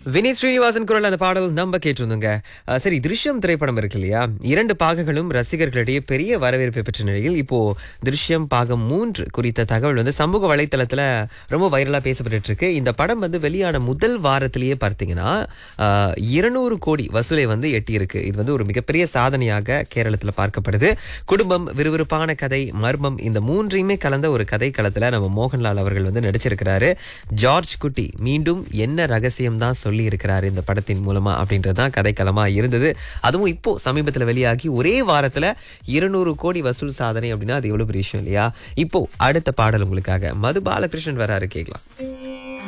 வினீத் ஸ்ரீனிவாசன் குரல் அந்த பாடல் நம்ம கேட்டிருந்தோங்க அஹ் சரி திருஷ்யம் திரைப்படம் இருக்கு இல்லையா இரண்டு பாகங்களும் ரசிகர்களிடையே பெரிய வரவேற்பை பெற்ற நிலையில் இப்போ திருஷ்யம் பாகம் மூன்று குறித்த தகவல் வந்து சமூக வலைத்தளத்துல ரொம்ப வைரலா பேசப்பட்டு இருக்கு இந்த படம் வந்து வெளியான முதல் வாரத்திலேயே பார்த்தீங்கன்னா இருநூறு கோடி வசூலை வந்து எட்டியிருக்கு இது வந்து ஒரு மிகப்பெரிய சாதனையாக கேரளத்துல பார்க்கப்படுது குடும்பம் விறுவிறுப்பான கதை மர்மம் இந்த மூன்றையுமே கலந்த ஒரு கதை களத்துல நம்ம மோகன்லால் அவர்கள் வந்து நடிச்சிருக்கிறாரு ஜார்ஜ் குட்டி மீண்டும் என்ன ரகசியம் தான் சொல்லி இருக்கிறாரு இந்த படத்தின் மூலமா அப்படின்றதுதான் கதைக்களமா இருந்தது அதுவும் இப்போ சமீபத்துல வெளியாகி ஒரே வாரத்துல இருநூறு கோடி வசூல் சாதனை அப்படின்னா அது எவ்வளவு பெரிய விஷயம் இல்லையா இப்போ அடுத்த பாடல் உங்களுக்காக மது பாலகிருஷ்ணன் வராரு கேட்கலாம்